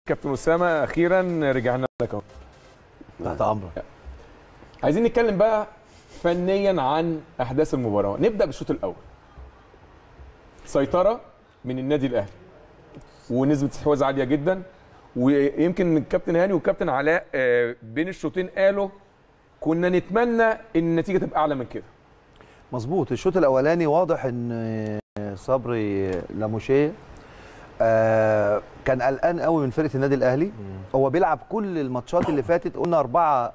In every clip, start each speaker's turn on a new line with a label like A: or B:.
A: كابتن اسامه اخيرا رجعنا لك اهو
B: تحت امرك
A: عايزين نتكلم بقى فنيا عن احداث المباراه نبدا بالشوط الاول سيطره من النادي الاهلي ونسبه استحواذ عاليه جدا ويمكن الكابتن هاني والكابتن علاء آه، بين الشوطين قالوا كنا نتمنى ان النتيجه تبقى اعلى من كده
B: مظبوط الشوط الاولاني واضح ان صبري لاموشيه آه كان قلقان قوي من فرقه النادي الاهلي هو بيلعب كل الماتشات اللي فاتت قلنا 4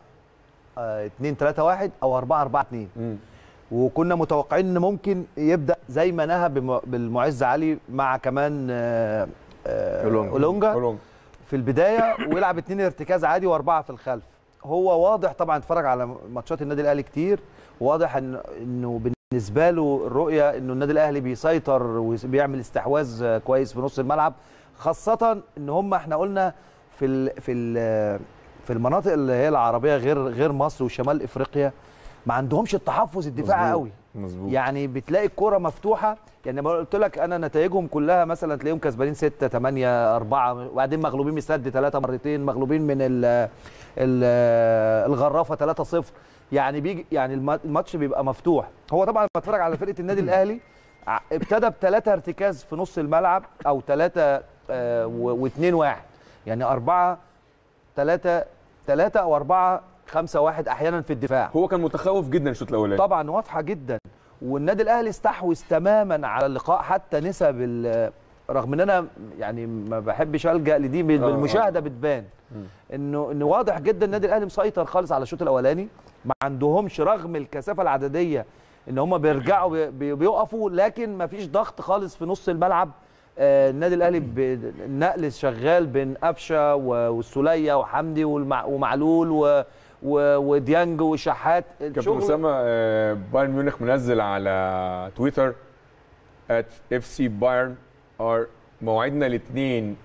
B: 2 3 1 او 4 4 2 وكنا متوقعين ان ممكن يبدا زي ما نهى بم- بالمعز علي مع كمان آه، آه،
A: أولونجا.
B: اولونجا
A: أولونجا.
B: في البدايه ويلعب اتنين ارتكاز عادي واربعه في الخلف هو واضح طبعا اتفرج على ماتشات النادي الاهلي كتير واضح ان انه بالنسبه له الرؤيه انه النادي الاهلي بيسيطر وبيعمل استحواذ كويس في نص الملعب خاصه ان هم احنا قلنا في ال في ال في المناطق اللي هي العربيه غير غير مصر وشمال افريقيا ما عندهمش التحفظ الدفاعي
A: مظبوط.
B: قوي
A: مظبوط
B: يعني بتلاقي الكرة مفتوحة يعني ما قلت لك انا نتائجهم كلها مثلا تلاقيهم كسبانين 6 8 4 وبعدين مغلوبين من السد 3 مرتين مغلوبين من ال ال الغرافة 3 0 يعني بيجي يعني الم- الماتش بيبقى مفتوح هو طبعا لما اتفرج على فرقة النادي الاهلي ع- ابتدى بثلاثة ارتكاز في نص الملعب او ثلاثة واثنين واحد يعني أربعة ثلاثة ثلاثة أو أربعة خمسة واحد أحيانا في الدفاع
A: هو كان متخوف جدا الشوط الاولاني
B: طبعا واضحه جدا والنادي الاهلي استحوذ تماما على اللقاء حتى نسب ال- رغم ان انا يعني ما بحبش الجا لدي بال-
A: آه،
B: بالمشاهده بتبان انه انه واضح جدا النادي الاهلي مسيطر خالص على الشوط الاولاني ما عندهمش رغم الكثافه العدديه ان هم بيرجعوا بي- بي- بيقفوا لكن ما فيش ضغط خالص في نص الملعب آه، النادي الاهلي ب- النقل شغال بين قفشه و- والسوليه وحمدي والمع- ومعلول و و- وديانج وشحات
A: كابتن اسامه آه، بايرن ميونخ منزل على تويتر at FC بايرن ار موعدنا الاثنين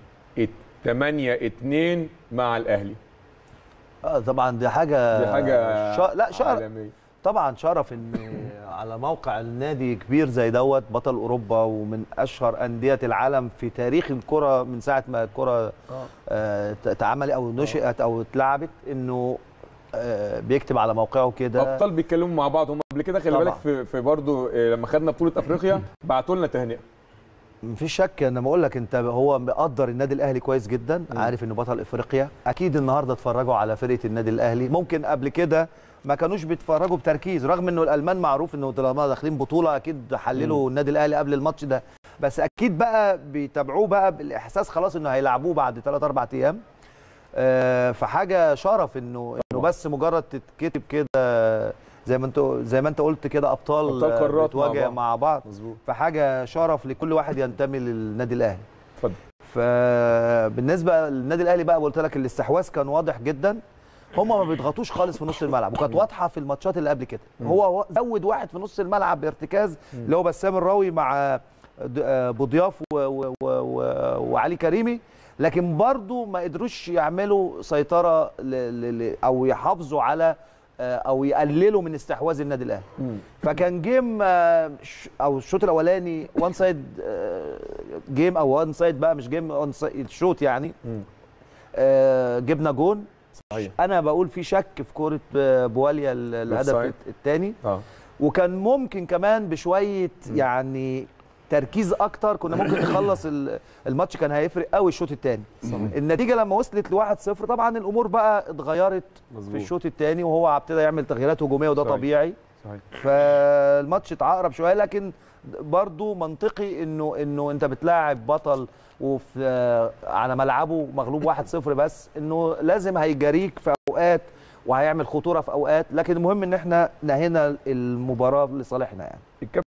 A: 8 2 مع الاهلي
B: اه طبعا دي حاجه
A: دي حاجه
B: شا... لا شرف
A: عالميه
B: طبعا شرف ان على موقع النادي كبير زي دوت بطل اوروبا ومن اشهر انديه العالم في تاريخ الكره من ساعه ما الكره آه ت- اتعملت او نشئت او اتلعبت انه آه بيكتب على موقعه كده
A: ابطال بيتكلموا مع بعض هم قبل كده خلي
B: طبعا.
A: بالك في, في برضه لما خدنا بطوله افريقيا بعتوا لنا تهنئه
B: مفيش شك انا بقول لك انت هو مقدر النادي الاهلي كويس جدا عارف انه بطل افريقيا اكيد النهارده اتفرجوا على فرقه النادي الاهلي ممكن قبل كده ما كانوش بيتفرجوا بتركيز رغم انه الالمان معروف انه طالما داخلين بطوله اكيد حللوا النادي الاهلي قبل الماتش ده بس اكيد بقى بيتابعوه بقى بالاحساس خلاص انه هيلعبوه بعد 3 4 ايام آه، فحاجه شرف انه انه بس مجرد تتكتب كده زي ما انت زي ما انت قلت كده ابطال,
A: أبطال
B: آه،
A: قارات مع
B: بتواجه
A: بعض.
B: مع بعض
A: مظبوط
B: فحاجه شرف لكل واحد ينتمي للنادي الاهلي
A: اتفضل
B: فبالنسبه للنادي الاهلي بقى قلت لك الاستحواذ كان واضح جدا هما ما بيضغطوش خالص في نص الملعب وكانت واضحه في الماتشات اللي قبل كده هو زود واحد في نص الملعب بارتكاز اللي هو بسام الراوي مع د- آه، بوضياف و- و- و- و- وعلي كريمي لكن برضو ما قدروش يعملوا سيطره ل... ل... ل... او يحافظوا على آه، او يقللوا من استحواذ النادي الاهلي فكان جيم آه، ش- او الشوط الاولاني وان سايد جيم او وان سايد بقى مش جيم اون سايد شوط يعني
A: مم.
B: آه، جبنا جون
A: صحيح
B: انا بقول في شك في كوره آه، بواليا ال- الهدف
A: أوفسايد.
B: الثاني
A: اه
B: وكان ممكن كمان بشويه يعني تركيز اكتر كنا ممكن نخلص ال- الماتش كان هيفرق قوي الشوط الثاني النتيجه لما وصلت ل 1-0 طبعا الامور بقى اتغيرت
A: مظبوط.
B: في الشوط الثاني وهو ابتدى يعمل تغييرات هجوميه وده
A: صحيح.
B: طبيعي
A: صحيح
B: فالماتش اتعقرب شويه لكن برضو منطقي انه انه انت بتلاعب بطل وفي آه، على ملعبه مغلوب 1-0 بس انه لازم هيجاريك في اوقات وهيعمل خطوره في اوقات لكن المهم ان احنا نهينا المباراه لصالحنا يعني
A: الكابتن